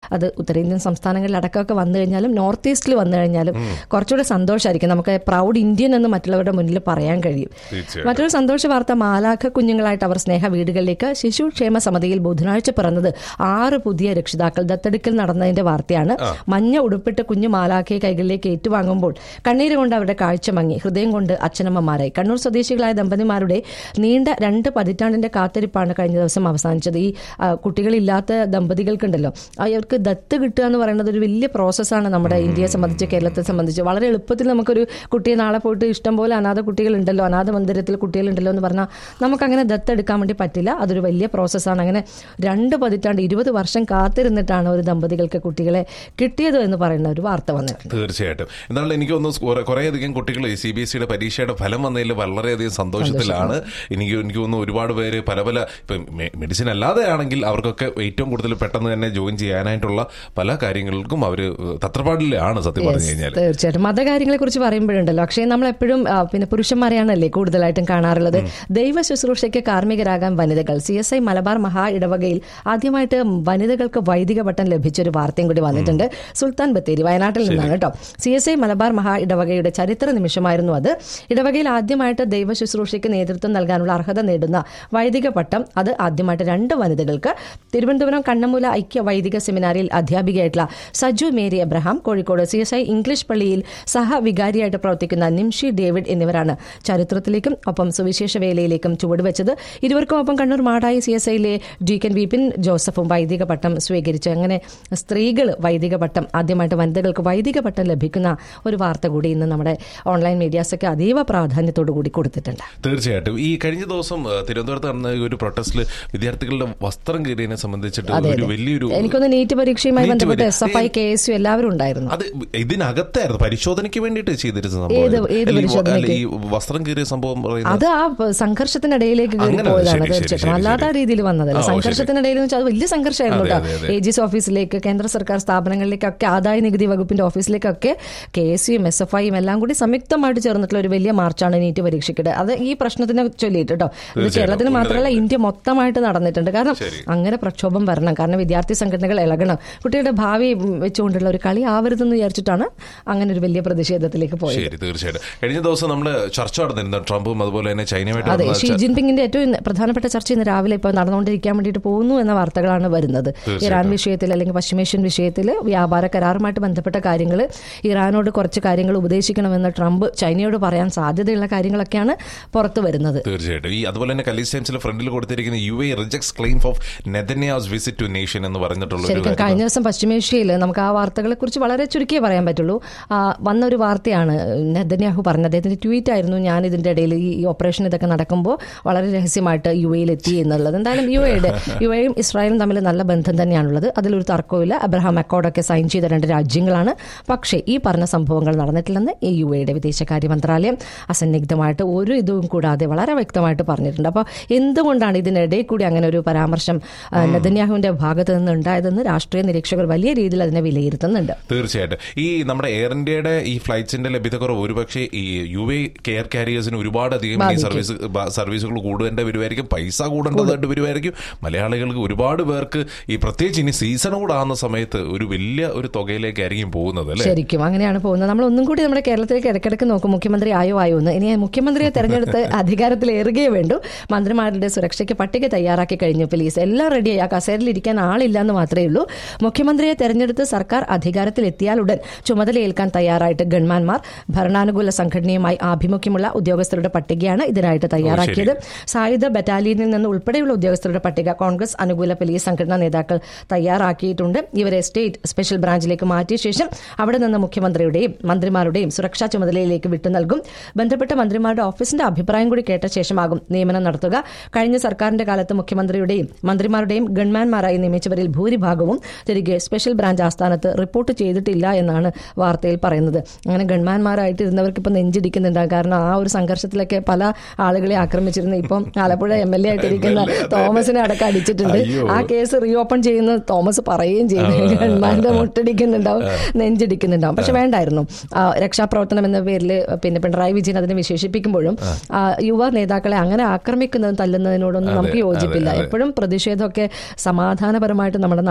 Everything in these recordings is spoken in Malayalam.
അത് ഉത്തരേന്ത്യൻ സംസ്ഥാനങ്ങളിൽ അടക്കമൊക്കെ വന്നു കഴിഞ്ഞാലും നോർത്ത് ഈസ്റ്റിൽ വന്നു കഴിഞ്ഞാലും കുറച്ചുകൂടെ സന്തോഷമായിരിക്കും നമുക്ക് പ്രൗഡ് ഇന്ത്യൻ എന്ന് മറ്റുള്ളവരുടെ മുന്നിൽ പറയാൻ കഴിയും തീർച്ചയായും. മറ്റൊരു സന്തോഷ വാർത്ത മാലാഖ കുഞ്ഞുങ്ങളായിട്ട് അവർ സ്നേഹ വീടുകളിലേക്ക് ശിശുക്ഷേമ സമിതിയിൽ ബുധനാഴ്ച പിറന്നത് ആറ് പുതിയ രക്ഷിതാക്കൾ ദത്തെടുക്കൽ നടന്നതിന്റെ വാർത്തയാണ് മഞ്ഞ ഉടുപ്പിട്ട് കുഞ്ഞു മാലാഖയെ കൈകളിലേക്ക് ഏറ്റുവാങ്ങുമ്പോൾ കണ്ണീര് കൊണ്ട് അവരുടെ കാഴ്ച മങ്ങി ഹൃദയം കൊണ്ട് അച്ഛനമ്മമാരായി കണ്ണൂർ സ്വദേശികളായ ദമ്പതിമാരുടെ നീണ്ട രണ്ട് പതിറ്റാണ്ടിന്റെ കാത്തിരിപ്പാണ് കഴിഞ്ഞ ദിവസം അവസാനിച്ചത് ഈ ആ, കുട്ടികളില്ലാത്ത ദമ്പതികൾക്കുണ്ടല്ലോ അവർക്ക് ദത്ത് കിട്ടുക എന്ന് പറയുന്നത് ഒരു വലിയ പ്രോസസ്സാണ് നമ്മുടെ ഇന്ത്യയെ സംബന്ധിച്ച് കേരളത്തെ സംബന്ധിച്ച് വളരെ എളുപ്പത്തിൽ നമുക്കൊരു കുട്ടിയെ നാളെ പോയിട്ട് ഇഷ്ടം പോലെ അനാഥ കുട്ടികളുണ്ടല്ലോ അനാഥ മന്ദിരത്തിൽ കുട്ടികളുണ്ടല്ലോ എന്ന് പറഞ്ഞാൽ നമുക്കങ്ങനെ ദത്തെടുക്കാൻ വേണ്ടി പറ്റില്ല അതൊരു വലിയ പ്രോസസ്സാണ് അങ്ങനെ രണ്ട് പതിറ്റാണ്ട് ഇരുപത് വർഷം കാത്തിരുന്നിട്ടാണ് ഒരു ദമ്പതികൾക്ക് കുട്ടികളെ കിട്ടിയത് എന്ന് പറയുന്ന ഒരു വാർത്ത വന്നിട്ടുണ്ട് തീർച്ചയായിട്ടും എന്നാലും എനിക്ക് തോന്നുന്നു കുറേയധികം കുട്ടികൾ സി ബി എസ് സിയുടെ പരീക്ഷയുടെ ഫലം വന്നതിൽ വളരെയധികം സന്തോഷത്തിലാണ് എനിക്ക് എനിക്ക് തോന്നുന്നു ഒരുപാട് പേര് പല പല ഇപ്പം മെഡിസിൻ അല്ലാതെ ആണെങ്കിൽ അവർക്കൊക്കെ ഏറ്റവും കൂടുതൽ പെട്ടെന്ന് തന്നെ ജോയിൻ ചെയ്യാനായിട്ടുള്ള പല കാര്യങ്ങൾക്കും അവർ തത്രപ്പാടിലാണ് സത്യം പറഞ്ഞു കഴിഞ്ഞാൽ തീർച്ചയായിട്ടും മതകാര്യങ്ങളെ കുറിച്ച് പറയുമ്പോഴുണ്ടല്ലോ പക്ഷേ നമ്മൾ എപ്പോഴും ആ, പിന്നെ പുരുഷന്മാരെയാണല്ലേ കൂടുതലായിട്ടും കാണാറുള്ളത് ദൈവ ശുശ്രൂഷയ്ക്ക് കാർമ്മികരാകാൻ വനിതകൾ സി എസ് ഐ മലബാർ മഹാ ഇടവകയിൽ ആദ്യമായിട്ട് വനിതകൾക്ക് വൈദിക പട്ടം ലഭിച്ചൊരു വാർത്തയും കൂടി വന്നിട്ടുണ്ട് സുൽത്താൻ ബത്തേരി വയനാട്ടിൽ നിന്നാണ് കേട്ടോ സി എസ് ഐ മലബാർ മഹാ ഇടവകയുടെ ചരിത്ര നിമിഷമായിരുന്നു അത് ഇടവകയിൽ ആദ്യമായിട്ട് ദൈവ ശുശ്രൂഷയ്ക്ക് നേതൃത്വം നൽകാനുള്ള അർഹത നേടുന്ന വൈദിക പട്ടം അത് ആദ്യമായിട്ട് രണ്ട് വനിതകൾക്ക് തിരുവനന്തപുരം കണ്ണമൂല ഐക്യ വൈദിക സെമിനാരിൽ അധ്യാപികയായിട്ടുള്ള Saju Mary Abraham Kozhikode C S I English പള്ളിയിൽ സഹവികാരിയായിട്ട് പ്രവർത്തിക്കുന്ന നിംഷി ഡേവിഡ് എന്നിവരാണ് ചരിത്രത്തിലേക്കും ഒപ്പം സുവിശേഷ വേലയിലേക്കും ചുവടുവെച്ചത് ഇരുവർക്കും ഒപ്പം കണ്ണൂർ മാടായി സി എസ് ഐയിലെ ഡീക്കൻ വിപിൻ ജോസഫും വൈദിക പട്ടം സ്വീകരിച്ചു അങ്ങനെ സ്ത്രീകൾ വൈദിക പട്ടം ആദ്യമായിട്ട് വനിതകൾക്ക് വൈദിക പട്ടം ലഭിക്കുന്ന ഒരു വാർത്ത കൂടി ഇന്ന് നമ്മുടെ ഓൺലൈൻ മീഡിയാസൊക്കെ അതീവ പ്രാധാന്യത്തോടു കൂടി കൊടുത്തിട്ടുണ്ട് തീർച്ചയായിട്ടും ഈ കഴിഞ്ഞ ദിവസം ആ, തിരുവനന്തപുരത്ത് നടന്ന ഈ ഒരു പ്രൊട്ടസ്റ്റിൽ വിദ്യാർത്ഥികളുടെ വസ്ത്രം കീറിയതിനെ സംബന്ധിച്ചിട്ട് അതെ, ഒരു അതെ. വലിയൊരു എനിക്കൊന്ന് നീറ്റ് പരീക്ഷയുമായി നീറ്റ് ബന്ധപ്പെട്ട് പരീക്ഷ- S F I K S U എല്ലാവരും ഉണ്ടായിരുന്നു അത് ഇതിനകത്തായിരുന്നു പരിശോധനയ്ക്ക് വേണ്ടിയിട്ട് ചെയ്തിരുന്ന സംഭവം ഏത്- ആയിരുന്നു. ഏത് അല്ല, ഈ വ- അല്ല, പരിശോധനയ്ക്ക്? ഈ വസ്ത്രം കീറിയ സംഭവം പറയുന്നത് അത് ആ പ- സംഘർഷത്തിനിടയിലേക്ക് കയറി അങ്ങനെ, പോയതാണ് ശരി, ശരി, തീർച്ചയായിട്ടും ശരി, അല്ലാത്ത ശരി. രീതിയിൽ വന്നതല്ല ആ, ഓ, ശരി. സംഘർഷത്തിനിടയിൽ എന്ന് വെച്ചാൽ അത് വലിയ സംഘർഷമായിരുന്നു അതെ, കേട്ടോ അതെ, അതെ. എ ജിസ് ഓഫീസിലേക്ക് കേന്ദ്ര സർക്കാർ സ്ഥാപനങ്ങളിലേക്കൊക്കെ ആദായ നികുതി വകുപ്പിന്റെ ഓഫീസിലേക്കൊക്കെ കെ എസ് യുയും എസ് എഫ് ഐയും എല്ലാം കൂടി സംയുക്തമായിട്ട് ചേർന്നിട്ടുള്ള ഒരു വലിയ മാർച്ചാണ് നീറ്റ് പരീക്ഷയ്ക്കിടെ അത് ഈ പ്രശ്നത്തിനെ ചൊല്ലിയിട്ട് കേട്ടോ ഇത് തീർച്ചയായിട്ടും. കേരളത്തിന് മാത്രമല്ല ഇന്ത്യ മൊത്തമായിട്ട് നടന്നിട്ടുണ്ട് കാരണം ശരി. അങ്ങനെ പ്രക്ഷോഭം വരണം കാരണം വിദ്യാർത്ഥി സംഘടനകൾ ഇളകണം കുട്ടിയുടെ ഭാവി ഉം, വെച്ചുകൊണ്ടുള്ള ഒരു കളി ആവരുതെന്ന് വിചാരിച്ചിട്ടാണ് അങ്ങനെ ഒരു വലിയ പ്രതിഷേധത്തിലേക്ക് പോയത് ശരി തീർച്ചയായിട്ടും കഴിഞ്ഞ ദിവസം നമ്മുടെ ചർച്ച നടന്നിരുന്നു ട്രംപും അതുപോലെ തന്നെ ചൈനയുമായിട്ട് അതെ നടന്ന ഷീ ച- ജിൻപിങ്ങിന്റെ ഏറ്റവും ഇന്ന് പ്രധാനപ്പെട്ട ചർച്ച ഇന്ന് രാവിലെ ഇപ്പോൾ നടന്നുകൊണ്ടിരിക്കാൻ വേണ്ടിയിട്ട് പോകുന്നു എന്ന വാർത്തകളാണ് വരുന്നത് ഇറാൻ വിഷയത്തിൽ അല്ലെങ്കിൽ പശ്ചിമേഷ്യൻ വിഷയത്തിൽ വ്യാപാര കരാറുമായിട്ട് ബന്ധപ്പെട്ട കാര്യങ്ങൾ ഇറാനോട് കുറച്ച് കാര്യങ്ങൾ ഉപദേശിക്കണമെന്ന് ട്രംപ് ചൈനയോട് പറയാൻ സാധ്യതയുള്ള കാര്യങ്ങളൊക്കെയാണ് പുറത്തു വരുന്നത് തീർച്ചയായിട്ടും ഈ അതുപോലെ തന്നെ കലീസ് ടൈംസിൽ ഫ്രണ്ടിൽ കൊടുത്തിരിക്കുന്ന U A rejects claim of Netanyahu's visit to nation എന്ന് പറഞ്ഞിട്ടുള്ള ഒരു ശരിക്കും കഴിഞ്ഞ ദിവസം പശ്ചിമേഷ്യയിൽ നമുക്ക് ആ വാർത്തകളെ കുറിച്ച് വളരെ ചുരുക്കിയേ പറയാൻ പറ്റുള്ളൂ ആ, വന്ന ഒരു വാർത്തയാണ് നെതന്യാഹു പറഞ്ഞത് അദ്ദേഹത്തിന്റെ ട്വീറ്റ് ആയിരുന്നു ഞാൻ ഇതിന്റെ ഇടയിൽ ഈ ഈ ഓപ്പറേഷൻ ഇതൊക്കെ നടക്കുമ്പോൾ വളരെ രഹസ്യമായിട്ട് യു എയിൽ എത്തി എന്നുള്ളത് എന്തായാലും യു എയുടെ യു എയും ഇസ്രായേലും തമ്മിൽ നല്ല ബന്ധം തന്നെയാണുള്ളത് അതിലൊരു തർക്കവുമില്ല അബ്രഹാം അക്കോർഡൊക്കെ സൈൻ ചെയ്ത രണ്ട് രാജ്യങ്ങളാണ് പക്ഷേ ഈ പറഞ്ഞ സംഭവങ്ങൾ നടന്നിട്ടില്ലെന്ന് ഈ യു എയുടെ വിദേശകാര്യ മന്ത്രാലയം അസന്നിഗ്ധമായിട്ട് ഒരു ഇതും കൂടാതെ വളരെ വ്യക്തമായിട്ട് പറഞ്ഞിട്ടുണ്ട് അപ്പോൾ എന്തുകൊണ്ടാണ് ഇതിനിടയിൽ കൂടി അങ്ങനെ ഒരു പരാമർശം ആ, നെതന്യാഹുവിന്റെ ഭാഗത്ത് നിന്ന് ഉണ്ടായതെന്ന് രാഷ്ട്രീയ നിരീക്ഷകർ വലിയ രീതിയിൽ അതിനെ വിലയിരുത്തുന്നുണ്ട് തീർച്ചയായിട്ടും ഈ നമ്മുടെ എയർ ഇന്ത്യയുടെ ഈ ഫ്ലൈറ്റ്സിന്റെ ലഭ്യതക്കുറവ് ഒരുപക്ഷെ ഈ യു എ കെയർ കാരിയേഴ്സിന് ഒരുപാട് അധികം ഈ സർവീസ് ബ- സർവീസുകൾ കൂടേണ്ട വരുമായിരിക്കും പൈസ കൂടേണ്ടതായിട്ട് വരുമായിരിക്കും മലയാളികൾക്ക് ഒരുപാട് പേർക്ക് ഈ പ്രത്യേകിച്ച് ഇനി സീസൺ കൂടെ ആകുന്ന സമയത്ത് ഒരു വലിയ ഒരു തുകയിലേക്കായിരിക്കും പോകുന്നത് അല്ലേ ശരിക്കും അങ്ങനെയാണ് പോകുന്നത് നമ്മൾ ഒന്നും കൂടി നമ്മുടെ കേരളത്തിലേക്ക് ഇടയ്ക്കിടയ്ക്ക് നോക്കും മുഖ്യമന്ത്രി ആയോ ആയോ എന്ന് ഇനി മുഖ്യമന്ത്രിയെ തെരഞ്ഞെടുത്ത് അധികാരത്തിലേറുകയേ വേണ്ടൂ മന്ത്രിമാരുടെ സുരക്ഷയ്ക്ക് പട്ടിക തയ്യാറാക്കി കഴിഞ്ഞു പോലീസ് എല്ലാം റെഡിയായി ആ കസേരയിൽ ഇരിക്കാൻ ആളില്ല എന്ന് മാത്രമേ ഉള്ളൂ മുഖ്യമന്ത്രിയെ തെരഞ്ഞെടുത്ത് സർക്കാർ അധികാരത്തിൽ എത്തിയാലുടൻ ചുമതലയേൽക്കാൻ തയ്യാറായിട്ട് ഗൺമാൻമാർ ഭരണാനുകൂല സംഘടനയുമായി ആഭിമുഖ്യമുള്ള ഉദ്യോഗസ്ഥരുടെ പട്ടികയാണ് ഇതിനായിട്ട് തയ്യാറാക്കിയത് സായുധ ബറ്റാലിയനിൽ നിന്ന് ഉൾപ്പെടെയുള്ള ഉദ്യോഗസ്ഥരുടെ പട്ടിക കോൺഗ്രസ് അനുകൂല പോലീസ് സംഘടനാ നേതാക്കൾ തയ്യാറാക്കിയിട്ടുണ്ട് ഇവരെ സ്റ്റേറ്റ് സ്പെഷ്യൽ ബ്രാഞ്ചിലേക്ക് മാറ്റിയ ശേഷം അവിടെ നിന്ന് മുഖ്യമന്ത്രിയുടെയും മന്ത്രിമാരുടെയും സുരക്ഷാ ചുമതലയിലേക്ക് വിട്ടു നൽകും ബന്ധപ്പെട്ട മന്ത്രിമാരുടെ ഓഫീസിന്റെ അഭിപ്രായം കൂടി കേട്ട ശേഷമാകും നിയമനം നടത്തുക കഴിഞ്ഞ സർക്കാരിന്റെ കാലത്ത് മുഖ്യമന്ത്രിയുടെയും മന്ത്രിമാരുടെയും ഗൺമാൻമാരായി നിയമിച്ചവരിൽ ഭൂരിഭാഗവും തിരികെ സ്പെഷ്യൽ ബ്രാഞ്ച് ആസ്ഥാനത്ത് റിപ്പോർട്ട് ചെയ്തിട്ടില്ല എന്നാണ് വാർത്തയിൽ പറയുന്നത് അങ്ങനെ ഗൺമാൻമാരായിട്ട് ഇരുന്നവർക്ക് ഇപ്പം നെഞ്ചിടിക്കുന്നുണ്ടാകും കാരണം ആ ഒരു സംഘർഷത്തിലൊക്കെ പല ആളുകളെ ആക്രമിച്ചിരുന്നു ഇപ്പം ആലപ്പുഴ എം എൽ എ ആയിട്ടിരിക്കുന്ന തോമസിനെ അടക്കം അടിച്ചിട്ടുണ്ട് അയ്യോ. ആ കേസ് റീഓപ്പൺ ചെയ്യുന്ന തോമസ് പറയുകയും ചെയ്യുന്നു ഗൺമാന്റെ മുട്ടടിക്കുന്നുണ്ടാവും നെഞ്ചിടിക്കുന്നുണ്ടാവും പക്ഷെ വേണ്ടായിരുന്നു ആ, രക്ഷാപ്രവർത്തനം എന്ന പേരിൽ പിന്നെ പിണറായി വിജയൻ അതിനെ വിശേഷിപ്പിക്കുമ്പോഴും ആ, യുവ നേതാക്കളെ അങ്ങനെ ആക്രമിക്കുന്നതും തല്ലുന്നതിനോടൊന്നും നമുക്ക് യോജിപ്പില്ല എപ്പോഴും പ്രതിഷേധമൊക്കെ സമാധാനപരമായിട്ട് നമ്മുടെ നാട്ടിൽ മാറി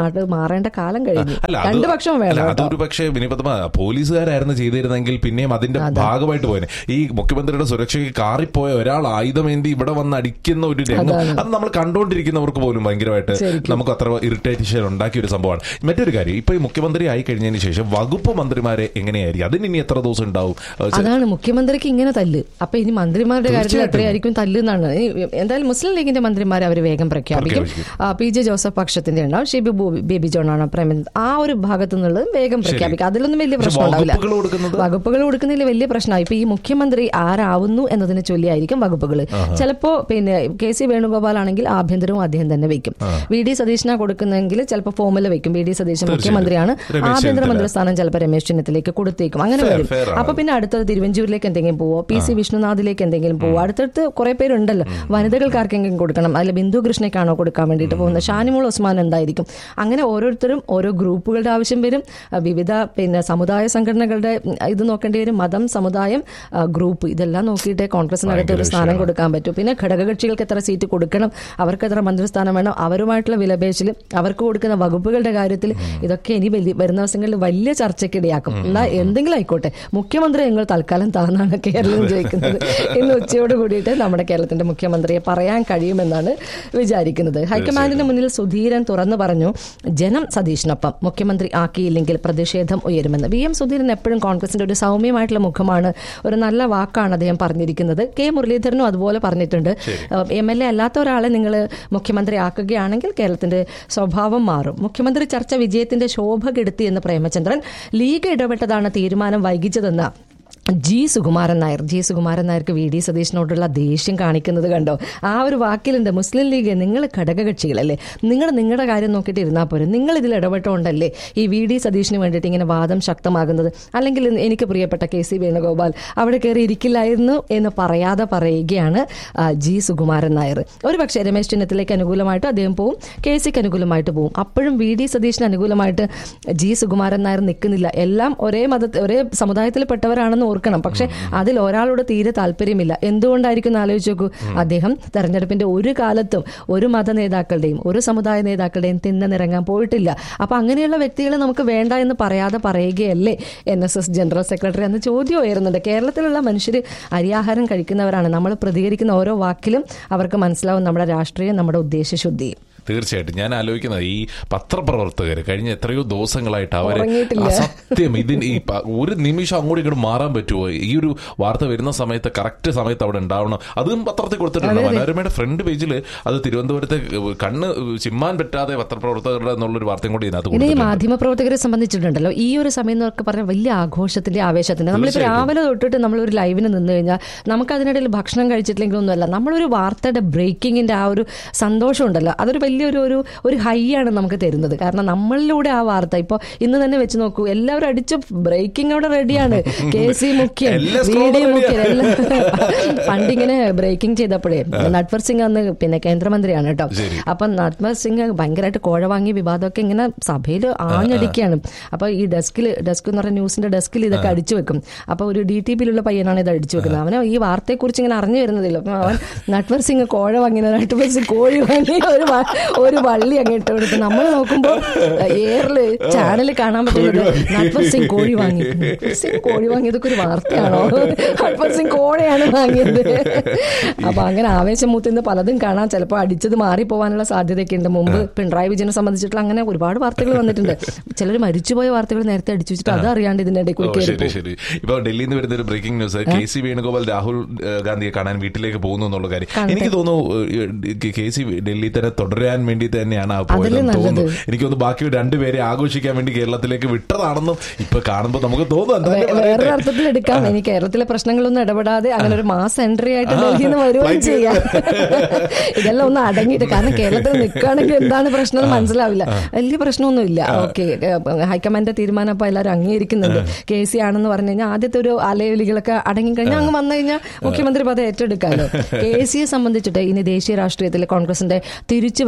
മാറേണ്ട കാലം കഴിഞ്ഞു അല്ല അത് രണ്ടു പക്ഷവും അല്ല, വേണം കേട്ടോ. അതൊരു പക്ഷേ വിനിപത്മ പോലീസുകാരായിരുന്നു ചെയ്തിരുന്നെങ്കിൽ പിന്നെയും അതിന്റെ ഭാഗമായിട്ട് പോയനെ ഈ മുഖ്യമന്ത്രിയുടെ സുരക്ഷയ്ക്ക് കാറിപ്പോയ ഒരാൾ ആയുധമേന്തി ഇവിടെ വന്ന് അടിക്കുന്ന ഒരു രംഗം അത് നമ്മൾ കണ്ടുകൊണ്ടിരിക്കുന്നവർക്ക് പോലും ഭയങ്കരമായിട്ട് നമുക്ക് അത്ര ഇറിറ്റേഷൻ ഉണ്ടാക്കിയ ഒരു സംഭവമാണ് മറ്റൊരു കാര്യം ഇപ്പൊ ഈ മുഖ്യമന്ത്രി ആയി കഴിഞ്ഞതിന് ശേഷം വകുപ്പ് മന്ത്രിമാരെ എങ്ങനെയായിരിക്കും അതിന് ഇനി എത്ര ദിവസം ഉണ്ടാവും ഏഹ് അതാണ് മുഖ്യമന്ത്രിക്ക് ഇങ്ങനെ തല്ല് അപ്പൊ ഇനി മന്ത്രിമാരുടെ കാര്യത്തിൽ തീർച്ചയായിട്ടും. എത്രയായിരിക്കും തല്ല് എന്നാണ് ഈ എന്തായാലും മുസ്ലിം ലീഗിന്റെ മന്ത്രിമാരെ അവർ വേഗം പ്രഖ്യാപിക്കും പ്രഖ്യാപിക്കും. ആ, പി ജെ ജോസഫ് പക്ഷത്തിന്റെ ഉണ്ടാവും ഷിബി ബു- ബേബി ജോൺ ആണ് പ്രേമൻ ആ ഒരു ഭാഗത്തു നിന്നുള്ളത് വേഗം പ്രഖ്യാപിക്കും അതിലൊന്നും വലിയ പക്ഷെ പ്രശ്നം ഉണ്ടാവില്ല വകുപ്പുകൾ കൊടുക്കുന്നത് വകുപ്പുകൾ കൊടുക്കുന്നതിൽ വലിയ പ്രശ്നമായി ഇപ്പൊ ഈ മുഖ്യമന്ത്രി ആരാവുന്നു എന്നതിനെ ചൊല്ലിയായിരിക്കും വകുപ്പുകൾ ചിലപ്പോ പിന്നെ കെ സി വേണുഗോപാൽ ആണെങ്കിൽ ആഭ്യന്തരവും അദ്ദേഹം തന്നെ വെക്കും വി ഡി സതീശന കൊടുക്കുന്നെങ്കിൽ ചിലപ്പോൾ ഫോമിൽ വെക്കും വി ഡി സതീശൻ മുഖ്യമന്ത്രിയാണ് രമേശ് ആഭ്യന്തര ചെന്നിത്തല. മന്ത്രി സ്ഥാനം ചിലപ്പോൾ രമേശ് ചെന്നിത്തലേക്ക് കൊടുത്തേക്കും അങ്ങനെ Fair, വരും fair ആണ്. അപ്പൊ പിന്നെ അടുത്തത് തിരുവഞ്ചൂരിലേക്ക് എന്തെങ്കിലും പോവോ പി സി വിഷ്ണുനാഥിലേക്ക് എന്തെങ്കിലും പോവോ അടുത്തടുത്ത് കുറെ പേരുണ്ടല്ലോ വനിതകൾക്ക് ആർക്കെങ്കിലും കൊടുക്കണം അതിൽ ബിന്ദു കൃഷ്ണയ്ക്കാണോ കൊടുക്കാൻ വേണ്ടിയിട്ട് പോകുന്നത് ഷാനിമോൾ ഉസ്മാൻ എന്തായിരിക്കും അങ്ങനെ ഓരോരുത്തരും ഓരോ ഗ്രൂപ്പുകളുടെ ആവശ്യം വരും ആ, വിവിധ പിന്നെ സമുദായ സംഘടനകളുടെ ഉം, ഇത് നോക്കേണ്ടി വരും മതം സമുദായം ആ, ഗ്രൂപ്പ് ഇതെല്ലാം നോക്കിയിട്ടേ കോൺഗ്രസിനകത്ത് ഒരു സ്ഥാനം കൊടുക്കാൻ പറ്റൂ പിന്നെ ഘടകകക്ഷികൾക്ക് എത്ര സീറ്റ് കൊടുക്കണം അവർക്ക് എത്ര മന്ത്രിസ്ഥാനം വേണം അവരുമായിട്ടുള്ള വിലപേശൽ അവർക്ക് കൊടുക്കുന്ന വകുപ്പുകളുടെ കാര്യത്തിൽ ഇതൊക്കെ ഇനി വലിയ വരുന്ന ദിവസങ്ങളിൽ വലിയ ചർച്ചയ്ക്കിടയാക്കും എന്നാ എന്തെങ്കിലും ആയിക്കോട്ടെ മുഖ്യമന്ത്രി ഞങ്ങൾ തൽക്കാലം താന്നാണ് കേരളം ജയിക്കുന്നത് ഇന്ന് ഉച്ചയോട് കൂടിയിട്ട് നമ്മുടെ കേരളത്തിന്റെ മുഖ്യമന്ത്രിയെ പറയാൻ കഴിയുമെന്നാണ് വിചാരിക്കുന്നത് ഹൈക്കമാൻഡിന് മുന്നിൽ സുധീരൻ തുറന്നു പറഞ്ഞു ജനം സതീഷിനൊപ്പം മുഖ്യമന്ത്രി ആക്കിയില്ലെങ്കിൽ പ്രതിഷേധം ഉയരുമെന്ന് വി എം സുധീരൻ എപ്പോഴും കോൺഗ്രസിന്റെ ഒരു സൗമ്യമായിട്ടുള്ള മുഖമാണ് ഒരു നല്ല വാക്കാണ് അദ്ദേഹം പറഞ്ഞിരിക്കുന്നത് കെ മുരളീധരനും അതുപോലെ പറഞ്ഞിട്ടുണ്ട് എം എൽ എ അല്ലാത്ത ഒരാളെ നിങ്ങൾ മുഖ്യമന്ത്രി ആക്കുകയാണെങ്കിൽ കേരളത്തിന്റെ സ്വഭാവം മാറും മുഖ്യമന്ത്രി ചർച്ച വിജയത്തിന്റെ ശോഭ കെടുത്തി എന്ന് പ്രേമചന്ദ്രൻ ലീഗ് ഇടപെട്ടതാണ് തീരുമാനം വൈകിച്ചതെന്ന് ജി സുകുമാരൻ നായർ ജി സുകുമാരൻ നായർക്ക് വി ഡി സതീശനോടുള്ള ദേഷ്യം കാണിക്കുന്നത് കണ്ടോ ആ ഒരു വാക്കിലുണ്ട് മുസ്ലിം ലീഗ് നിങ്ങൾ ഘടകകക്ഷികളല്ലേ നിങ്ങൾ നിങ്ങളുടെ കാര്യം നോക്കിയിട്ട് ഇരുന്നാൽ പോരെ നിങ്ങൾ ഇതിൽ ഇടപെട്ടുകൊണ്ടല്ലേ ഈ വി ഡി സതീഷിന് വേണ്ടിയിട്ട് ഇങ്ങനെ വാദം ശക്തമാകുന്നത് അല്ലെങ്കിൽ എനിക്ക് പ്രിയപ്പെട്ട കെ സി വേണുഗോപാൽ അവിടെ കയറി ഇരിക്കില്ലായിരുന്നു എന്ന് പറയാതെ പറയുകയാണ് ആ, ജി സുകുമാരൻ നായർ ഒരു പക്ഷേ രമേശ് ചെന്നിത്തലയ്ക്ക് അനുകൂലമായിട്ട് അദ്ദേഹം പോവും കെ സിക്ക് അനുകൂലമായിട്ട് പോവും അപ്പോഴും വി ഡി സതീഷിന് അനുകൂലമായിട്ട് ജി സുകുമാരൻ നായർ നിൽക്കുന്നില്ല എല്ലാം ഒരേ മത ഒരേ സമുദായത്തിൽപ്പെട്ടവരാണെന്ന് ഓർക്കണം പക്ഷെ അതിൽ ഒരാളോട് തീരെ താല്പര്യമില്ല എന്തുകൊണ്ടായിരിക്കും എന്ന് ആലോചിച്ച് നോക്കൂ അദ്ദേഹം തെരഞ്ഞെടുപ്പിന്റെ ഒരു കാലത്തും ഒരു മത നേതാക്കളുടെയും ഒരു സമുദായ നേതാക്കളുടെയും തിന്നനിറങ്ങാൻ പോയിട്ടില്ല അപ്പൊ അങ്ങനെയുള്ള വ്യക്തികളെ നമുക്ക് വേണ്ട എന്ന് പറയാതെ പറയുകയല്ലേ N S S general secretary എന്ന ചോദ്യം ഉയരുന്നുണ്ട് കേരളത്തിലുള്ള മനുഷ്യർ അരിയാഹാരം കഴിക്കുന്നവരാണ് നമ്മൾ പ്രതികരിക്കുന്ന ഓരോ വാക്കിലും അവർക്ക് മനസ്സിലാവും നമ്മുടെ രാഷ്ട്രീയം നമ്മുടെ ഉദ്ദേശശുദ്ധിയും തീർച്ചയായിട്ടും ഞാൻ ആലോചിക്കുന്നത് ഈ പത്രപ്രവർത്തകർ കഴിഞ്ഞ എത്രയോ ദിവസങ്ങളായിട്ട് അവര് ഉറങ്ങിയിട്ടില്ല. സത്യം ഇതിന് ഈ പ- ഒരു നിമിഷം അങ്ങോട്ട് ഇങ്ങോട്ട് മാറാൻ പറ്റുമോ ഈ ഒരു വാർത്ത വരുന്ന സമയത്ത് കറക്റ്റ് സമയത്ത് അവിടെ ഉണ്ടാവണം അതും പത്രത്തിൽ കൊടുത്തിട്ടുണ്ട് മനോരമയുടെ ഫ്രണ്ട് പേജിൽ അത് തിരുവനന്തപുരത്തെ കണ്ണ് ചിമ്മാൻ പറ്റാതെ പത്രപ്രവർത്തകരുടെ എന്നുള്ളൊരു വാർത്തയും കൂടി ഇതിനകത്ത് ഇനി ഈ കൊടുത്തിട്ടുണ്ട് മാധ്യമപ്രവർത്തകരെ സംബന്ധിച്ചിട്ടുണ്ടല്ലോ ഈ ഒരു സമയം എന്നൊക്കെ പറഞ്ഞ വലിയ ആഘോഷത്തിന്റെ ആവേശത്തിന്റെ നമ്മളിപ്പോൾ രാവിലെ തൊട്ടിട്ട് നമ്മളൊരു ലൈവിന് നിന്ന് കഴിഞ്ഞാൽ നമുക്ക് അതിനിടയിൽ ഭക്ഷണം കഴിച്ചിട്ടില്ലെങ്കിൽ ഒന്നുമല്ല നമ്മളൊരു വാർത്തയുടെ ബ്രേക്കിങ്ങിന്റെ ആ ഒരു സന്തോഷം ഉണ്ടല്ലോ അതൊരു വലിയൊരു ഒരു ഒരു ഹൈ ആണ് നമുക്ക് തരുന്നത് കാരണം നമ്മളിലൂടെ ആ വാർത്ത ഇപ്പോൾ ഇന്ന് തന്നെ വെച്ച് നോക്കൂ എല്ലാവരും അടിച്ച് ബ്രേക്കിംഗ് അവിടെ റെഡിയാണ് കെ സി മുഖ്യൻ എല്ലാ വി ഡി scroll മുഖ്യൻ എല്ലാം പണ്ടിങ്ങനെ ബ്രേക്കിംഗ് ചെയ്തപ്പോഴേ നട്വർ സിംഗ് അന്ന് പിന്നെ കേന്ദ്രമന്ത്രിയാണ് കേട്ടോ ശരി. അപ്പൊ നട്വർ സിംഗ് ഭയങ്കരമായിട്ട് കോഴ വാങ്ങിയ വിവാദമൊക്കെ ഇങ്ങനെ സഭയിൽ ആഞ്ഞടിക്കുകയാണ് അപ്പൊ ഈ ഡെസ്കിൽ ഡെസ്ക് എന്ന് പറഞ്ഞ ന്യൂസിന്റെ ഡെസ്കിൽ ഇതൊക്കെ അടിച്ചു വെക്കും അപ്പൊ ഒരു ഡി ടി പിയിലുള്ള പയ്യനാണ് ഇത് അടിച്ചു വെക്കുന്നത് അവന് ഈ വാർത്തയെക്കുറിച്ച് ഇങ്ങനെ അറിഞ്ഞു വരുന്നതില്ല അപ്പൊ അവൻ നട്വർ സിംഗ് കോഴ വാങ്ങിയത് നട്വർ സിംഗ് കോഴി വാങ്ങി ഒരു വ- ഒരു വള്ളി അങ്ങ് ഇട്ട് കൊടുത്തു നമ്മൾ നോക്കുമ്പോ എയറില് ചാനൽ കാണാൻ പറ്റുന്നത് നട്വർ സിംഗ് കോഴി വാങ്ങി നട്വർ സിംഗ് കോഴി വാങ്ങിയതൊക്കെ ഒരു വാർത്തയാണോ നട്വർ സിംഗ് കോഴയാണ് വാങ്ങിയത് അപ്പൊ അങ്ങനെ ആവേശം മൂത്തിന്ന് പലതും കാണാൻ ചിലപ്പോൾ അടിച്ചത് മാറിപ്പോവാനുള്ള സാധ്യതയൊക്കെ ഉണ്ട് മുമ്പ് പിണറായി വിജയനെ സംബന്ധിച്ചിട്ടുള്ള അങ്ങനെ ഒരുപാട് വാർത്തകൾ വന്നിട്ടുണ്ട് ചിലർ മരിച്ചുപോയ വാർത്തകൾ നേരത്തെ അടിച്ചു വെച്ചിട്ട് അത് അറിയാണ്ട് ഇതിന്റെ ഇടയിൽ കൂടി ഓ, കയറി ശരി പോകും. ശരി ഇപ്പൊ ഡൽഹിയിൽ നിന്ന് വരുന്ന ഒരു breaking news K C Venugopal Rahul ഏഹ്, ഗാന്ധിയെ കാണാൻ വീട്ടിലേക്ക് പോകുന്നു എന്നുള്ള കാര്യം കാണട്ടെ. എനിക്ക് തോന്നുന്നു ഏഹ്, കെ സി ഡൽഹിയിൽ തന്നെ തുടരാൻ വേണ്ടി തന്നെയാണ് ആ പോയതെന്ന് അതല്ലേ തോന്നുന്നു നല്ലത്. എനിക്ക് തോന്നുന്നു ബാക്കി രണ്ടുപേരെ ആഘോഷിക്കാൻ വേണ്ടി കേരളത്തിലേക്ക് വിട്ടതാണെന്നും ഇപ്പൊ കാണുമ്പോൾ നമുക്ക് തോന്നുന്നു എന്താ വേ- പറയട്ടെ? വേറൊരു അർത്ഥത്തിൽ എടുക്കാം ഇനി കേരളത്തിലെ പ്രശ്നങ്ങളൊന്നും ഇടപെടാതെ അങ്ങനെ ഒരു മാസ് എൻട്രി ആയിട്ട് ഡൽഹിയിൽ നിന്ന് വരുകയും flight ചെയ്യാം ഇതെല്ലാം ഒന്ന് അടങ്ങിയിട്ട് കാരണം കേരളത്തിൽ നിൽക്കുകയാണെങ്കിൽ എന്താണ് പ്രശ്നം എന്ന് മനസ്സിലാവില്ല വലിയ പ്രശ്നമൊന്നുമില്ല ഓക്കെ ഹൈക്കമാൻഡിന്റെ തീരുമാനം അപ്പൊ എല്ലാവരും അംഗീകരിക്കുന്നുണ്ട് കെ സി ആണെന്ന് പറഞ്ഞു കഴിഞ്ഞാൽ ആദ്യത്തെ ഒരു അലയൊലികളൊക്കെ അടങ്ങി കഴിഞ്ഞാൽ അങ്ങ് വന്നു കഴിഞ്ഞാൽ മുഖ്യമന്ത്രി പദം ഏറ്റെടുക്കാമല്ലോ കെ സിയെ സംബന്ധിച്ചിട്ട് ഇനി ദേശീയ രാഷ്ട്രീയത്തിൽ കോൺഗ്രസിന്റെ തിരിച്ചു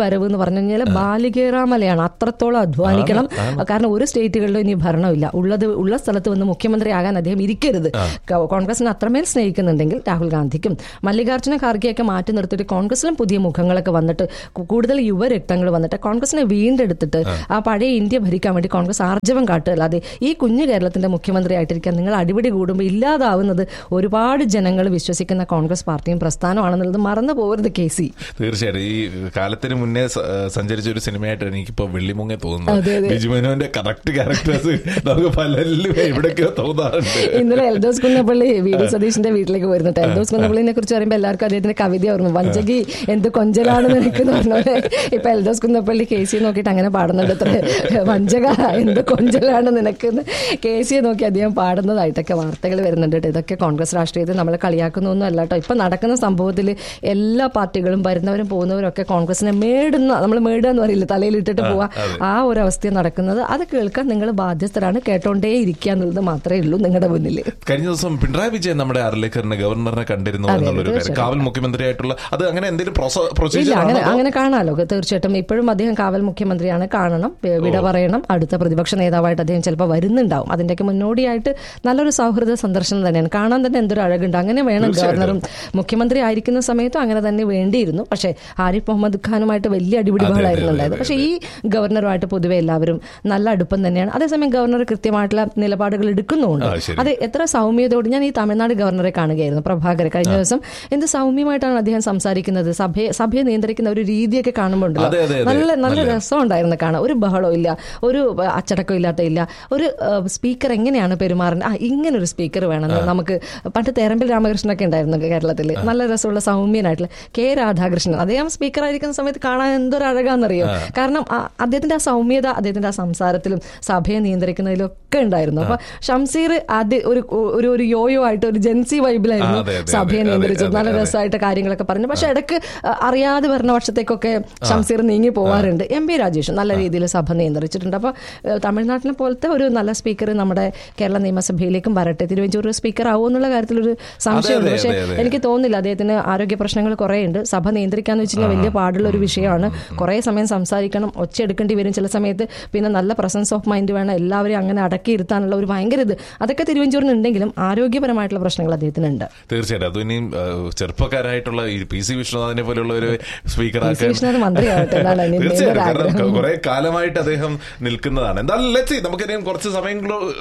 വരവ് എന്ന് പറഞ്ഞു കഴിഞ്ഞാൽ ബാലികേറാമലയാണ് അത്രത്തോളം അധ്വാനിക്കണം കാരണം ഒരു സ്റ്റേറ്റുകളിലും ഇനി ഭരണമില്ല ഉള്ളത് ഉള്ള സ്ഥലത്ത് വന്ന് മുഖ്യമന്ത്രിയാകാൻ അദ്ദേഹം ഇരിക്കരുത് ക- കോൺഗ്രസിനെ അത്രമേൽ സ്നേഹിക്കുന്നുണ്ടെങ്കിൽ രാഹുൽ ഗാന്ധിക്കും മല്ലികാർജ്ജുന ഖാർഗെയൊക്കെ മാറ്റി നിർത്തിയിട്ട് കോൺഗ്രസിലും പുതിയ മുഖങ്ങളൊക്കെ വന്നിട്ട് കു- കൂടുതൽ യുവരക്തങ്ങൾ വന്നിട്ട് കോൺഗ്രസിനെ വീണ്ടെടുത്തിട്ട് ആ പഴയ ഇന്ത്യ ഭരിക്കാൻ വേണ്ടി കോൺഗ്രസ് ആർജവം കാട്ടുക അല്ലാതെ ഈ കുഞ്ഞു കേരളത്തിന്റെ മുഖ്യമന്ത്രി ആയിട്ടിരിക്കാൻ നിങ്ങൾ അടിപിടി കൂടുമ്പോൾ ഇല്ലാതാവുന്നത് ഒരുപാട് ജനങ്ങൾ വിശ്വസിക്കുന്ന കോൺഗ്രസ് പാർട്ടിയും പ്രസ്ഥാനമാണെന്നുള്ളത് മറന്നു പോകരുത് കെ സി തീർച്ചയായിട്ടും ഈ കാലത്തിന് മുന്നേ സ- സഞ്ചരിച്ച ഒരു സിനിമയായിട്ട് എനിക്കിപ്പോ വെള്ളിമുങ്ങ അതെ, തോന്നുന്നു അതെ. ബിജുമനോന്റെ കറക്റ്റ് ക്യാരക്ടേഴ്സ് നമുക്ക് പലരിലും എവിടെയൊക്കെയോ തോന്നാറുണ്ട് ഇന്നലെ എൽദോസ് കുന്നപ്പള്ളി വി ഡി സതീഷിന്റെ വീട്ടിലേക്ക് വരുന്നുണ്ട് എൽദോസ് കുന്നപ്പള്ളിനെ കുറിച്ച് പറയുമ്പോൾ എല്ലാവർക്കും അദ്ദേഹത്തിന്റെ കവിത ഓർമ്മ വഞ്ചകി എന്ത് കൊഞ്ചലാണ് നിനക്കെന്ന് പറഞ്ഞ പോലെ ഇപ്പൊ എൽദോസ് കുന്നപ്പള്ളി കെ സി നോക്കിയിട്ട് അങ്ങനെ പാടുന്നുണ്ട് അത്ര വഞ്ചക എന്ത് കൊഞ്ചലാണ് നിനക്കെന്ന് കെ സിയെ നോക്കി അദ്ദേഹം പാടുന്നതായിട്ടൊക്കെ വാർത്തകൾ വരുന്നുണ്ട് കേട്ടോ. ഇതൊക്കെ കോൺഗ്രസ് രാഷ്ട്രീയത്തിൽ നമ്മൾ കളിയാക്കുന്നൊന്നും അല്ല കേട്ടോ ഇപ്പൊ നടക്കുന്ന സംഭവത്തിൽ എല്ലാ പാർട്ടികളും വരുന്നവരും പോകുന്നവരും ഒക്കെ കോൺഗ്രസിനെ മേടുന്ന നമ്മൾ മേടുക എന്ന് പറയില്ല തലയിൽ ഇട്ടിട്ട് പോവാ ആ ഒരു അവസ്ഥ നടക്കുന്നത് അത് കേൾക്കാൻ നിങ്ങൾ ബാധ്യസ്ഥരാണ് കേട്ടോണ്ടേ ഇരിക്കുക എന്നുള്ളത് മാത്രമേ ഉള്ളൂ നിങ്ങളുടെ മുന്നിൽ കഴിഞ്ഞ ദിവസം പിണറായി വിജയൻ നമ്മുടെ അരലേക്കറിനെ ഗവർണറിനെ കണ്ടിരുന്നു അതെ, എന്നുള്ളൊരു കാര്യം തീർച്ചയായും. കാവൽ മുഖ്യമന്ത്രിയായിട്ടുള്ള അത് അങ്ങനെ എന്തെങ്കിലും ഇല്ല പ്രൊസീജിയർ അങ്ങനെ അങ്ങനെ കാണാലോ തീർച്ചയായിട്ടും ഇപ്പോഴും അദ്ദേഹം കാവൽ മുഖ്യമന്ത്രിയാണ് കാണണം വി- വിട പറയണം അടുത്ത പ്രതിപക്ഷ നേതാവായിട്ട് അദ്ദേഹം ചിലപ്പോൾ വരുന്നുണ്ടാവും അതിന്റെയൊക്കെ മുന്നോടിയായിട്ട് നല്ലൊരു സൗഹൃദ സന്ദർശനം തന്നെയാണ് കാണാൻ തന്നെ എന്തൊരു അഴകുണ്ട് അങ്ങനെ വേണം തീർച്ചയായിട്ടും. ഗവർണറും മുഖ്യമന്ത്രി ആയിരിക്കുന്ന സമയത്തും അങ്ങനെ തന്നെ വേണ്ടിയിരുന്നു പക്ഷേ ആരിഫ് മുഹമ്മദ് ഖാനുമായിട്ട് വലിയ അടിപിടി അതെ, അതെ, ബഹളായിരുന്നു അതെ, ഉണ്ടായത് അതെ, പക്ഷേ ഈ ഗവർണറുമായിട്ട് പൊതുവെ എല്ലാവരും നല്ല അടുപ്പം തന്നെയാണ് അതേസമയം ഗവർണർ കൃത്യമായിട്ടുള്ള നിലപാടുകൾ എടുക്കുന്നുമുണ്ട് ആ, ശരി. അത് എത്ര സൗമ്യതയോട് ഞാൻ ഈ തമിഴ്നാട് ഗവർണറെ കാണുകയായിരുന്നു പ്രഭാകർ കഴിഞ്ഞ ദിവസം എന്ത് സൗമ്യമായിട്ടാണ് അദ്ദേഹം സംസാരിക്കുന്നത് സഭയെ സഭയെ നിയന്ത്രിക്കുന്ന ഒരു രീതിയൊക്കെ കാണുമ്പോണ്ടല്ലോ അതെ, അതെ, അതെ. നല്ല നല്ല നല്ല. രസം ഉണ്ടായിരുന്നു കാണാൻ ഒരു ബഹളവും ഇല്ല ഒരു അഹ്, അച്ചടക്കം ഇല്ലാത്ത ഇല്ല ഒരു സ്പീക്കർ എങ്ങനെയാണ് പെരുമാറുന്നത് ആ ഇങ്ങനെ ഒരു സ്പീക്കർ വേണമെന്ന് നമുക്ക് പണ്ട് തേരമ്പിൽ രാമകൃഷ്ണനൊക്കെ ഉണ്ടായിരുന്നു കേരളത്തിൽ നല്ല രസമുള്ള സൗമ്യനായിട്ടുള്ള കെ രാധാകൃഷ്ണൻ അദ്ദേഹം സ്പീക്കർ ആയിരിക്കുന്ന സമയത്ത് കാണാൻ എന്തൊരു അഴകാന്നറിയോ കാരണം ആ, അദ്ദേഹത്തിന്റെ ആ സൗമ്യത അദ്ദേഹത്തിന്റെ ആ സംസാരത്തിലും സഭയെ നിയന്ത്രിക്കുന്നതിലും ഒക്കെ ഉണ്ടായിരുന്നു അപ്പൊ ഷംസീർ ആദ്യ ഒരു ഒരു ഒരു യോയോ ആയിട്ട് ഒരു ജെൻസി വൈബിലായിരുന്നു ആ, അതെ, അതെ, സഭയെ അതെ, നിയന്ത്രിച്ചത് അതെ, നല്ല അതെ. രസമായിട്ട് കാര്യങ്ങളൊക്കെ പറഞ്ഞു പക്ഷെ ഇടയ്ക്ക് അഹ്, അറിയാതെ ഭരണപക്ഷത്തേക്കൊക്കെ ഷംസീർ നീങ്ങി പോവാറുണ്ട് എം പി രാജേഷ് നല്ല രീതിയിൽ സഭ നിയന്ത്രിച്ചിട്ടുണ്ട് അപ്പൊ ഏഹ്, തമിഴ്നാട്ടിനെ പോലത്തെ ഒരു നല്ല സ്പീക്കർ നമ്മുടെ കേരള നിയമസഭയിലേക്കും വരട്ടെ തിരുവഞ്ചൂർ സ്പീക്കർ ആവും എന്നുള്ള കാര്യത്തിൽ ഒരു സംശയമുണ്ട് അതെ, പക്ഷെ അതെ, അതെ. എനിക്ക് തോന്നുന്നില്ല അദ്ദേഹത്തിന് ആരോഗ്യ പ്രശ്നങ്ങൾ കുറേ ഉണ്ട് സഭ നിയന്ത്രിക്കാന്ന് വെച്ച് കഴിഞ്ഞാൽ വലിയ പാടുള്ള ഒരു വിഷയമാണ് കുറേ സമയം സംസാരിക്കണം ഒച്ച എടുക്കേണ്ടി വരും ചില സമയത്ത് പിന്നെ നല്ല പ്രസൻസ് ഓഫ് മൈൻഡ് വേണം എല്ലാവരെയും അങ്ങനെ അടക്കിയിരുത്താനുള്ള ഒരു ഭയങ്കര ഇത് അതൊക്കെ തിരുവഞ്ചൂരിന് ഉണ്ടെങ്കിലും ആരോഗ്യപരമായിട്ടുള്ള പ്രശ്നങ്ങൾ അദ്ദേഹത്തിനുണ്ട് തീർച്ചയായിട്ടും അതും ഇനിയും ആ, ചെറുപ്പക്കാരായിട്ടുള്ള ഈ പി സി വിശ്വനാഥിനെ പോലെയുള്ള ഒരു സ്പീക്കർ പി. സി. വിശ്വനാഥ് മന്ത്രിയാവട്ടെ എന്നാണ് എൻ്റെ തീർച്ചയായിട്ടും ഒരു കാരണം ആഗ്രഹം. കുറെ കാലമായിട്ട് അദ്ദേഹം നിൽക്കുന്നതാണ് എന്തായാലും ലെറ്റ്സ് നമുക്ക് ഇനിയും കുറച്ച് സമയം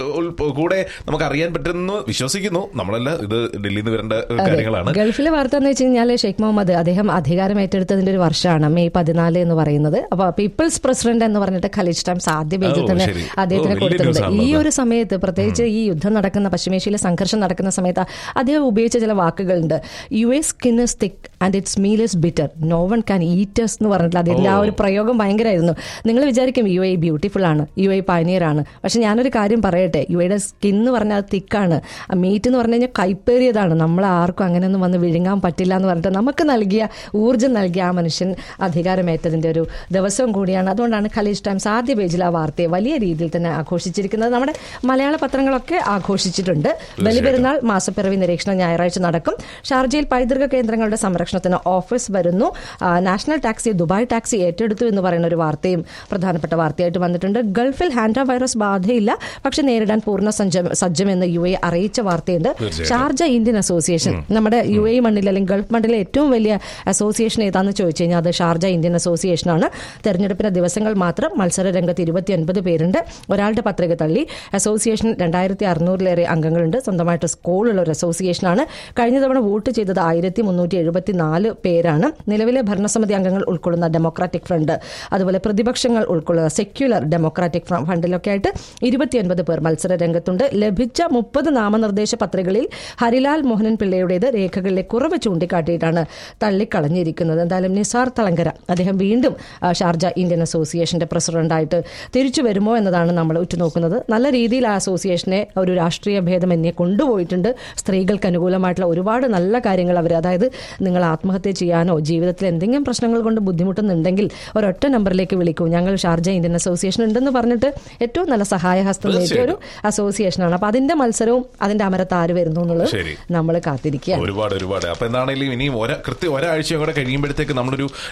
കൂടെ നമുക്ക് അറിയാൻ പറ്റുന്നു വിശ്വസിക്കുന്നു നമ്മളല്ല ഇത് ഡൽഹിയിൽ നിന്ന് വരേണ്ട കാര്യങ്ങളാണ് ഗൾഫിലെ വാർത്ത എന്ന് വെച്ച് കഴിഞ്ഞാൽ ഷെയ്ഖ് മുഹമ്മദ് അദ്ദേഹം അധികാരം ഏറ്റെടുത്തതിന്റെ ഒരു വർഷമാണ് മെയ് പതിനാല് എന്ന് പറയുന്നത് അപ്പൊ പീപ്പിൾസ് പ്രസിഡന്റ് എന്ന് പറഞ്ഞിട്ട് ഖലീജ് ടൈംസ് ആദ്യ പേജിൽ ഓ, തന്നെ ശരി. അദ്ദേഹത്തിന് ഓ, വലിയ കൊടുത്തിട്ടുണ്ട് news ആണല്ലോ ഈ അത്. ഒരു സമയത്ത് പ്രത്യേകിച്ച് ഈ യുദ്ധം നടക്കുന്ന പശ്ചിമേഷ്യയിലെ സംഘർഷം നടക്കുന്ന സമയത്ത് അദ്ദേഹം ഉപയോഗിച്ച ചില വാക്കുകളുണ്ട് U S skin is thick and its meal is bitter no one can eaters എന്ന് പറഞ്ഞിട്ട് അതിന്റെ ആ ഒരു പ്രയോഗം ഭയങ്കരമായിരുന്നു നിങ്ങൾ വിചാരിക്കും യു എ ബ്യൂട്ടിഫുൾ ആണ് യു എ പയനിയർ ആണ് പക്ഷെ ഞാനൊരു കാര്യം പറയട്ടെ യു എയുടെ സ്കിൻ എന്ന് പറഞ്ഞാൽ തിക്കാണ് മീറ്റ് എന്ന് പറഞ്ഞു കഴിഞ്ഞാൽ കൈപ്പേറിയതാണ് നമ്മൾ ആർക്കും അങ്ങനെയൊന്നും വന്ന് വിഴുങ്ങാൻ പറ്റില്ല എന്ന് പറഞ്ഞിട്ട് നമുക്ക് നൽകിയ ഊർജ്ജം നൽകിയ ആ മനുഷ്യൻ അധികാരമേറ്റതിന്റെ ഒരു ദിവസവും കൂടിയാണ് അതുകൊണ്ടാണ് ഖലീജ് ടൈംസ് ആദ്യ പേജിൽ ആ വാർത്തയെ വലിയ രീതിയിൽ തന്നെ ആഘോഷിച്ചിരിക്കുന്നത് നമ്മുടെ മലയാള പത്രങ്ങളൊക്കെ ആഘോഷിച്ചിട്ടുണ്ട് ബലിപെരുന്നാൾ മാസപ്പിറവി നിരീക്ഷണം ഞായറാഴ്ച നടക്കും ഷാർജയിൽ പൈതൃക കേന്ദ്രങ്ങളുടെ സംരക്ഷണത്തിന് ഓഫീസ് വരുന്നു ആ, നാഷണൽ ടാക്സി ദുബായ് ടാക്സി ഏറ്റെടുത്തു എന്ന് പറയുന്ന ഒരു വാർത്തയും പ്രധാനപ്പെട്ട വാർത്തയായിട്ട് വന്നിട്ടുണ്ട് ഗൾഫിൽ ഹാൻഡ വൈറസ് ബാധയില്ല പക്ഷെ നേരിടാൻ പൂർണ്ണ സജ്ജം സജ്ജമെന്ന് യു എ അറിയിച്ച വാർത്തയുണ്ട് തീർച്ചയായിട്ടും. ഷാർജ ഇന്ത്യൻ അസോസിയേഷൻ നമ്മുടെ യു എ മണ്ണിൽ അല്ലെങ്കിൽ ഗൾഫ് മണ്ണിലെ ഏറ്റവും വലിയ അസോസിയേഷൻ ഏതാണെന്ന് ചോദിച്ചു കഴിഞ്ഞാൽ അത് ഷാർജ ഇന്ത്യൻ അസോസിയേഷനാണ് തെരഞ്ഞെടുപ്പിന്റെ ദിവസങ്ങൾ മാത്രം മത്സര രംഗത്ത് ഇരുപത്തി ഒൻപത് പേരുണ്ട് ഒരാളുടെ പത്രിക തള്ളി അസോസിയേഷൻ രണ്ടായിരത്തി അറുന്നൂറിലേറെ അംഗങ്ങളുണ്ട് സ്വന്തമായിട്ട് സ്കൂളുള്ള ഒരു അസോസിയേഷനാണ് കഴിഞ്ഞ തവണ വോട്ട് ചെയ്തത് ആയിരത്തി മുന്നൂറ്റി എഴുപത്തി നാല് പേരാണ് നിലവിലെ ഭരണസമിതി അംഗങ്ങൾ ഉൾക്കൊള്ളുന്ന ഡെമോക്രാറ്റിക് ഫ്രണ്ട് അതുപോലെ പ്രതിപക്ഷങ്ങൾ ഉൾക്കൊള്ളുന്ന സെക്യുലർ ഡെമോക്രാറ്റിക് ഫ്ര- ഫണ്ടിലൊക്കെ ആയിട്ട് ഇരുപത്തിയൊൻപത് പേർ മത്സര രംഗത്തുണ്ട് ലഭിച്ച മുപ്പത് നാമനിർദ്ദേശ പത്രികകളിൽ ഹരിലാൽ മോഹനൻ പിള്ളയുടേത് രേഖകളിലെ കുറവ് ചൂണ്ടിക്കാട്ടിയിട്ടാണ് തള്ളിക്കളഞ്ഞിരിക്കുന്നത് എന്തായാലും നിസാർ തളങ്കര അദ്ദേഹം വീണ്ടും ആ, ഷാർജ ഇന്ത്യൻ അസോസിയേഷന്റെ പ്രസിഡന്റായിട്ട് തിരിച്ചു വരുമോ എന്നതാണ് നമ്മൾ ഉറ്റുനോക്കുന്നത് നല്ല രീതിയിൽ ആ അസോസിയേഷനെ ഒരു രാഷ്ട്രീയ ഭേദം എന്നെ കൊണ്ടുപോയിട്ടുണ്ട് സ്ത്രീകൾക്ക് അനുകൂലമായിട്ടുള്ള ഒരുപാട് നല്ല കാര്യങ്ങൾ അവർ അതായത് നിങ്ങൾ ആത്മഹത്യ ചെയ്യാനോ ജീവിതത്തിൽ എന്തെങ്കിലും പ്രശ്നങ്ങൾ കൊണ്ട് ബുദ്ധിമുട്ടുന്നുണ്ടെങ്കിൽ ഒരൊറ്റ നമ്പറിലേക്ക് വിളിക്കൂ ഞങ്ങൾ ഷാർജ ഇന്ത്യൻ അസോസിയേഷൻ ഉണ്ടെന്ന് പറഞ്ഞിട്ട് ഏറ്റവും നല്ല സഹായഹസ്തം നേടിയ ഒരു അസോസിയേഷനാണ് അപ്പൊ അതിന്റെ മത്സരവും അതിന്റെ അമരത്ത് ആര് വരുന്നു എന്നുള്ളത് ശരി. നമ്മൾ കാത്തിരിക്കുക ഒരുപാട് ഒരുപാട് അപ്പൊ എന്താണെങ്കിലും ഇനിയും ഒര കൃത്യം ഒരാഴ്ചയും കൂടെ കഴിയുമ്പോഴത്തേക്ക് നമ്മളൊരു നീണ്ട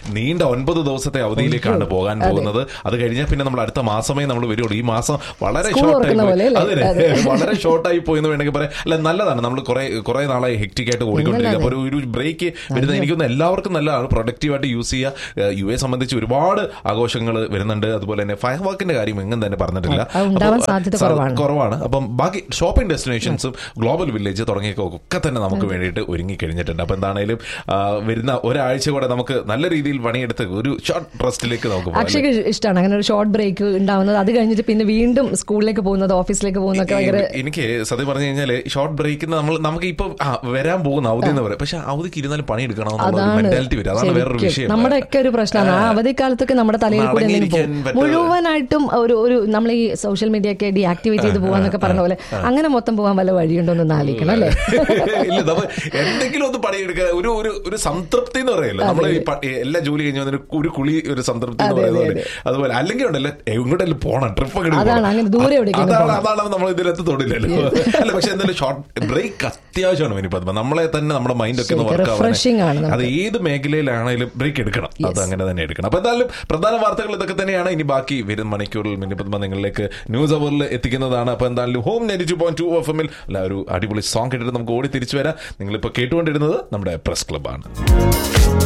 ഒൻപത് ദിവസത്തെ അവധിയിലേക്കാണ് പോകാൻ പോകുന്നത് അത് കഴിഞ്ഞാൽ പിന്നെ നമ്മൾ അടുത്ത മാസമേ നമ്മൾ വരുള്ളൂ ഈ മാസം വളരെ സ്കൂൾ ഷോർട്ടായി തുറക്കുന്ന പോലെ അല്ലേ? അതെ വളരെ ഷോർട്ടായി പോയി എന്ന് വേണമെങ്കിൽ പറയാം അല്ല നല്ലതാണ് നമ്മൾ കുറെ കുറെ നാളായി ഹെക്ടിക് ആയിട്ട് ഓടിക്കൊണ്ടിരിക്കുക അപ്പോൾ ഒരു ഒരു ബ്രേക്ക് വരുന്നത് എനിക്കൊന്ന് എല്ലാവർക്കും നല്ലതാണ് പ്രൊഡക്റ്റീവായിട്ട് യൂസ് ചെയ്യുക യു എ സംബന്ധിച്ച് ഒരുപാട് ആഘോഷങ്ങൾ വരുന്നുണ്ട് അതുപോലെ തന്നെ ഫയർ വർക്കിന്റെ കാര്യം എങ്ങും തന്നെ പറഞ്ഞിട്ടില്ല അത് ഉണ്ടാവാൻ അപ്പോൾ, സാധ്യത സ- കുറവാണ്. കുറവാണ് അപ്പം ബാക്കി ഷോപ്പിംഗ് ഡെസ്റ്റിനേഷൻസും ഗ്ലോബൽ വില്ലേജ് തുടങ്ങിയൊക്കെ ഒക്കെ തന്നെ നമുക്ക് വേണ്ടിയിട്ട് ഒരുങ്ങി കഴിഞ്ഞിട്ടുണ്ട് അപ്പൊ എന്താണേലും ആ, വരുന്ന ഒരാഴ്ച കൂടെ നമുക്ക് നല്ല രീതിയിൽ പണിയെടുത്ത് ഒരു ഷോർട്ട് റെസ്റ്റിലേക്ക് നമുക്ക് പോകാം അക്ഷയ്ക്ക് ഇഷ്ടമാണ് അങ്ങനെ ഒരു ഷോർട്ട് ബ്രേക്ക് ഉണ്ടാവുന്നത് അത് കഴിഞ്ഞിട്ട് പിന്നെ വീണ്ടും സ്കൂളിലേക്ക് പോകുന്നത് ഓഫീസിലേക്ക് പോകുന്നതൊക്കെ ഭയങ്കര എ- എനിക്ക് സത്യം പറഞ്ഞു കഴിഞ്ഞാല് ഷോർട്ട് ബ്രേക്കിന് നമ്മൾ നമുക്ക് ഇപ്പൊ ആ, വരാൻ പോകുന്ന അവധി എന്ന് പറയാം പക്ഷെ അവധിക്ക് ഇരുന്നാലും പണിയെടുക്കണം എന്നുള്ള അതാണ് മെന്റാലിറ്റി വരും അതാണ് വേറൊരു ശരിക്കും. വിഷയം നമ്മുടെയൊക്കെ ഒരു പ്രശ്നമാണ് ആ അവധിക്കാലത്തൊക്കെ നമ്മുടെ തലയിൽ കൂടി എന്തെങ്കിലും അടങ്ങിയിരിക്കാൻ പോകും പറ്റാതെ- മുഴുവനായിട്ടും ഒരു ഒരു നമ്മൾ ഈ സോഷ്യൽ മീഡിയ ഒക്കെ ഡീആക്ടിവേറ്റ് ചെയ്ത് പോകാന്നൊക്കെ പറഞ്ഞ പോലെ അങ്ങനെ മൊത്തം പോകാൻ വല്ല വഴിയുണ്ടോ എന്ന് ആലോചിക്കണം അല്ലേ ഇല്ല നമ്മൾ എന്തെങ്കിലും ഒന്ന് പണിയെടുക്കുക ഒരു ഒരു ഒരു സംതൃപ്തി എന്ന് പറയല്ലോ നമ്മൾ ഈ പ- എല്ലാ ജോലി കഴിഞ്ഞ് വന്നൊരു ഒരു കുളി ഒരു സംതൃപ്തി എന്ന് അതെ, പറയുന്നത് അതെ, പോലെ അതുപോലെ അല്ലെങ്കിൽ ഉണ്ടല്ലോ എങ്ങോട്ടെങ്കിലും പോണം ട്രിപ്പ് ഒക്കെ അതാണ്, അങ്ങനെ ദൂരെ എവിടേക്കെങ്കിലും അതാണ് പോണം. അതാണ് നമ്മൾ ഇതിനകത്ത് തൊടില്ലല്ലോ അല്ല പക്ഷെ എന്തായാലും ഷോർട്ട് ബ്രേക്ക് അത്യാവശ്യമാണ് ഇനി പത്മ നമ്മളെ തന്നെ നമ്മുടെ മൈൻഡ് ഒക്കെ ഒന്ന് ശരിക്കും വർക്ക് refreshing ആണ് നമുക്ക്. അത് ഏത് മേഖലയിലാണെങ്കിലും ബ്രേക്ക് എടുക്കണം അത് അങ്ങനെ തന്നെ എടുക്കണം അപ്പൊ എന്തായാലും പ്രധാന വാർത്തകൾ ഇതൊക്കെ തന്നെയാണ് ഇനി ബാക്കി വരും മണിക്കൂറിൽ മിനിപ്പത്മ നിങ്ങളിലേക്ക് ന്യൂസ് അവറിൽ എത്തിക്കുന്നതാണ് അപ്പൊ എന്തായാലും home net two point two F എമ്മിൽ അല്ല ഒരു അടിപൊളി സോങ് കേട്ടിട്ട് നമുക്ക് ഓടി തിരിച്ചു വരാം നിങ്ങളിപ്പോ കേട്ടുകൊണ്ടിരുന്നത് നമ്മുടെ പ്രസ് ക്ലബ്ബാണ്